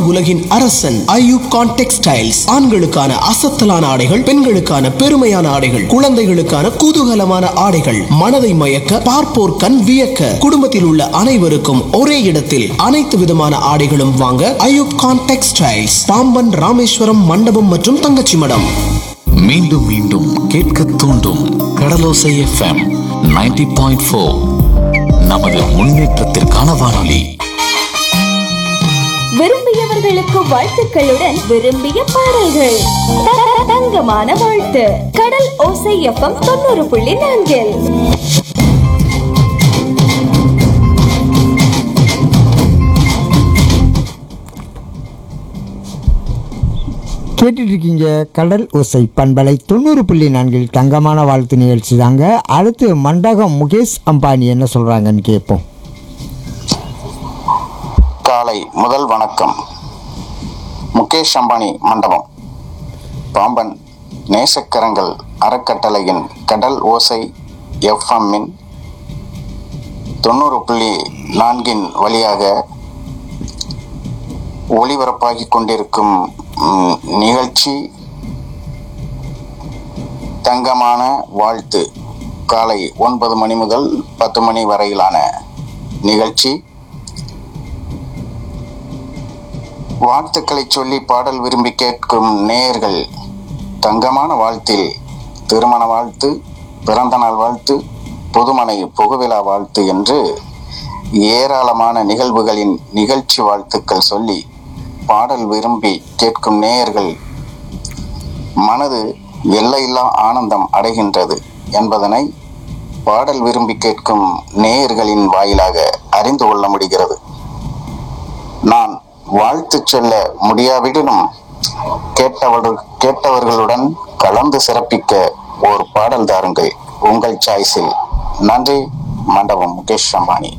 உலகின் அரசன் ஐயூப் கான் டெக்ஸ்டைல்ஸ் ஆண்களுக்கான அசத்தலான ஆடைகள் பெண்களுக்கான பெருமையான ஆடைகள் குழந்தைகளுக்கான குதூகலமான ஆடைகள் மனதை மயக்க பார்ப்போர் கண் வியக்க குடும்பத்தில் உள்ள அனைவருக்கும் ஒரே இடத்தில் அனைத்து விதமான ஆடைகளும் வாங்க ஐயூப் கான் டெக்ஸ்டைல்ஸ் பாம்பன் ராமேஸ்வரம் மண்டபம் மற்றும் தங்கச்சி மடம் மீண்டும் மீண்டும் கேட்க தூண்டும் கடலோசை எஃப்எம் 90.4 பாயிண்ட் ஃபோர் நமது முன்னேற்றத்திற்கான வானொலி விரும்பியவர்களுக்கு வாழ்த்துக்களுடன் விரும்பிய பாடல்கள் த- தங்கமான வாழ்த்து கடல் ஓசை எஃப்எம் தொண்ணூறு புள்ளி நான்கில் கேட்டுட்டு இருக்கீங்க கடல் ஓசை பண்பலை தொண்ணூறு புள்ளி நான்கில் தங்கமான வாழ்த்து நிகழ்ச்சி தாங்க அடுத்து மண்டகம் முகேஷ் அம்பானி என்ன சொல்கிறாங்கன்னு கேட்போம் காலை முதல் வணக்கம் முகேஷ் அம்பானி மண்டபம் பாம்பன் நேசக்கரங்கள் அறக்கட்டளையின் கடல் ஓசை எஃப்எம்மின் தொண்ணூறு புள்ளி நான்கின் வழியாக ஒளிபரப்பாகிக் கொண்டிருக்கும் ம், நிகழ்ச்சி தங்கமான வாழ்த்து காலை ஒன்பது மணி முதல் பத்து மணி வரையிலான நிகழ்ச்சி வாழ்த்துக்களை சொல்லி பாடல் விரும்பி கேட்கும் நேயர்கள் தங்கமான வாழ்த்தில் திருமண வாழ்த்து பிறந்தநாள் வாழ்த்து புதுமனை புகுவிழா வாழ்த்து என்று ஏராளமான நிகழ்வுகளின் நிகழ்ச்சி வாழ்த்துக்கள் சொல்லி பாடல் விரும்பி கேட்கும் நேயர்கள் மனது எல்லையில்லா ஆனந்தம் அடைகின்றது என்பதனை பாடல் விரும்பி கேட்கும் நேயர்களின் வாயிலாக அறிந்து கொள்ள முடிகிறது நான் வாழ்த்து சொல்ல முடியாவிடனும் கேட்டவர்கள் கேட்டவர்களுடன் கலந்து சிறப்பிக்க ஒரு பாடல் தாருங்கள் உங்கள் சாய்ஸில் நன்றி மண்டபம் முகேஷ் அம்பானி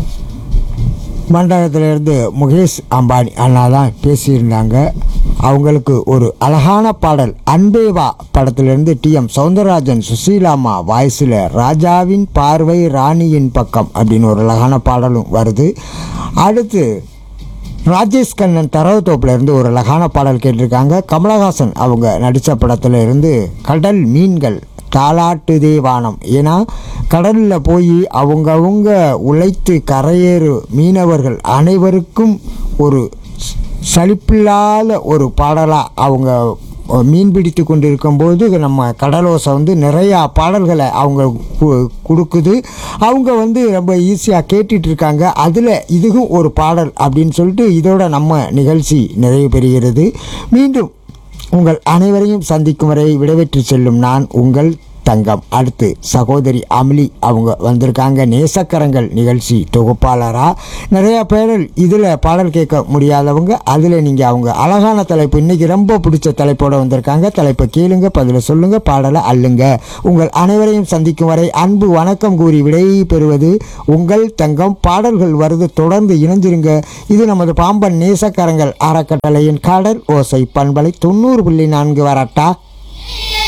மண்டபத்திலிருந்து முகேஷ் அம்பானி அண்ணா தான் பேசியிருந்தாங்க அவங்களுக்கு ஒரு அழகான பாடல் அன்பேவா படத்திலிருந்து டி எம் சவுந்தரராஜன் சுசீலாமா வாய்ஸில் ராஜாவின் பார்வை ராணியின் பக்கம் அப்படின்னு ஒரு அழகான பாடலும் வருது அடுத்து ராஜேஷ் கண்ணன் தரவுத்தோப்பில் இருந்து ஒரு அழகான பாடல் கேட்டிருக்காங்க கமலஹாசன் அவங்க நடித்த படத்தில் இருந்து கடல் மீன்கள் தாலாட்டுதே வானம் ஏன்னா கடலில் போய் அவங்கவுங்க உழைத்து கரையேறு மீனவர்கள் அனைவருக்கும் ஒரு ச- சலிப்பில்லாத ஒரு பாடலாக அவங்க மீன் பிடித்து கொண்டு இருக்கும்போது நம்ம கடலோசை வந்து நிறையா பாடல்களை அவங்க கு- கொடுக்குது அவங்க வந்து ரொம்ப ஈஸியாக கேட்டுட்டு இருக்காங்க அதில் இதுவும் ஒரு பாடல் அப்படின்னு சொல்லிட்டு இதோட நம்ம நிகழ்ச்சி நிறைவு பெறுகிறது மீண்டும் உங்கள் அனைவரையும் சந்திக்கும் வரை விடைபெற்று செல்லும் நான் உங்கள் தங்கம் அடுத்து சகோதரி அமிலி அவங்க வந்திருக்காங்க நேசக்கரங்கள் நிகழ்ச்சி தொகுப்பாளராக நிறையா பேர்கள் இதில் பாடல் கேட்க முடியாதவங்க அதில் நீங்கள் அவங்க அழகான தலைப்பு இன்றைக்கி ரொம்ப பிடிச்ச தலைப்போடு வந்திருக்காங்க தலைப்பை கேளுங்க பதில சொல்லுங்க பாடலை அள்ளுங்க உங்கள் அனைவரையும் சந்திக்கும் வரை அன்பு வணக்கம் கூறி விடை பெறுவது உங்கள் தங்கம் பாடல்கள் வருது தொடர்ந்து இணைஞ்சிருங்க இது நமது பாம்பன் நேசக்கரங்கள் அறக்கட்டளையின் கடல் ஓசை பண்பலை தொண்ணூறு புள்ளி நான்கு வரட்டா